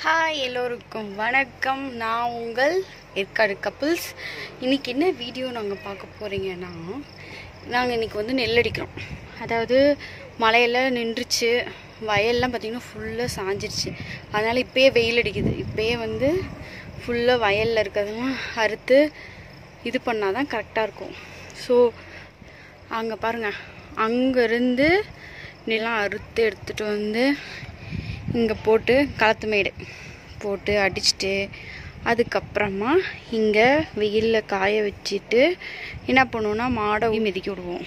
hi எல்லோருக்கும் வணக்கம் நான் உங்கள் ஏற்காடு கப்புள்ஸ் இன்னைக்கு என்ன வீடியோ நாங்கள் பார்க்க போகிறீங்கன்னா நாங்கள் இன்னைக்கு வந்து நெல் அடிக்கிறோம் அதாவது மழையெல்லாம் நின்றுச்சு வயல்லாம் பார்த்திங்கன்னா ஃபுல்லாக சாஞ்சிருச்சு அதனால் இப்போயே வெயில் அடிக்குது இப்போயே வந்து ஃபுல்லாக வயலில் இருக்கிறதெல்லாம் அறுத்து இது பண்ணால் தான் கரெக்டாக இருக்கும் ஸோ அங்கே பாருங்கள் அங்கேருந்து நிலம் அறுத்து எடுத்துகிட்டு வந்து இங்கே போட்டு களத்து மேடு போட்டு அடிச்சுட்டு அதுக்கப்புறமா இங்கே வெயிலில் காய வச்சுட்டு என்ன பண்ணுவோம்னா மாடை மிதிக்க விடுவோம்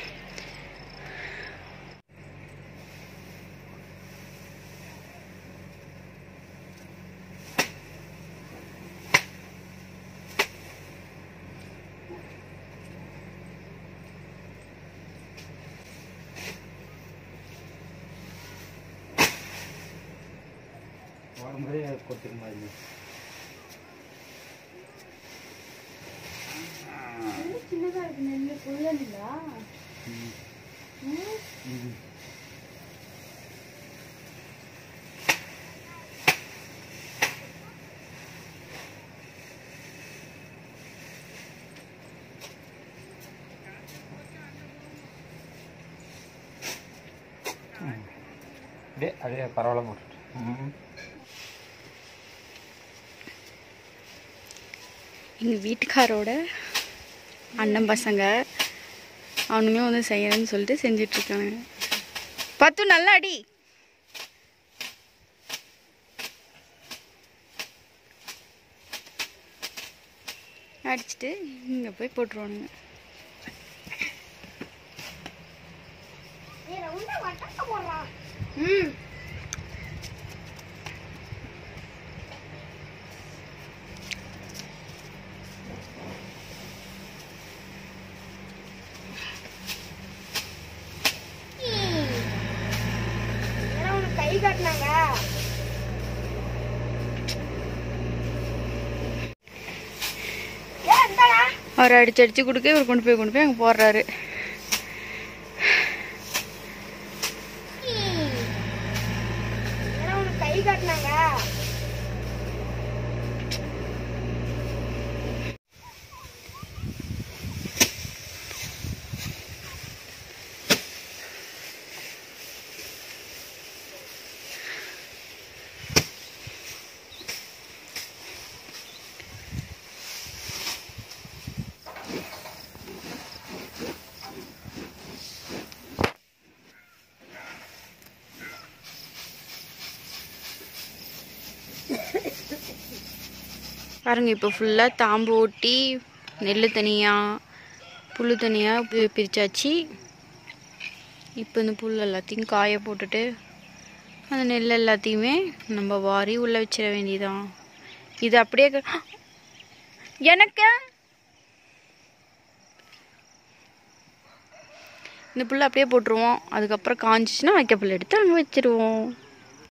வரும்போதே கொடுத்துருக்க மாதிரி சின்னதாக இருக்கு நெல் புல்லா அப்படியே அப்படியே பரவாயில்ல போட்டுட்டு ம் எங்கள் வீட்டுக்காரோட அண்ணன் பசங்க அவனுங்களும் வந்து செய்யறேன்னு சொல்லிட்டு செஞ்சிட்ருக்காங்க பத்து நல்லா அடி அடிச்சுட்டு இங்கே போய் போட்டுருவானுங்க ம் கை காட்டினாங்க அவர் அடிச்சு அடிச்சு கொடுக்க இவர் கொண்டு போய் கொண்டு போய் அங்கே போடுறாரு கை காட்டினாங்க பாருங்க இப்போ ஃபுல்லாக தாம்பு ஓட்டி நெல் தனியாக புல் தனியாக பிரித்தாச்சு இப்போ இந்த புல் எல்லாத்தையும் காய போட்டுட்டு அந்த நெல் எல்லாத்தையுமே நம்ம வாரி உள்ளே வச்சிட வேண்டியதான் இது அப்படியே க- எனக்கு இந்த புல் அப்படியே போட்டுருவோம் அதுக்கப்புறம் காஞ்சிச்சுன்னா வைக்க புல் எடுத்து அங்கே வச்சிருவோம்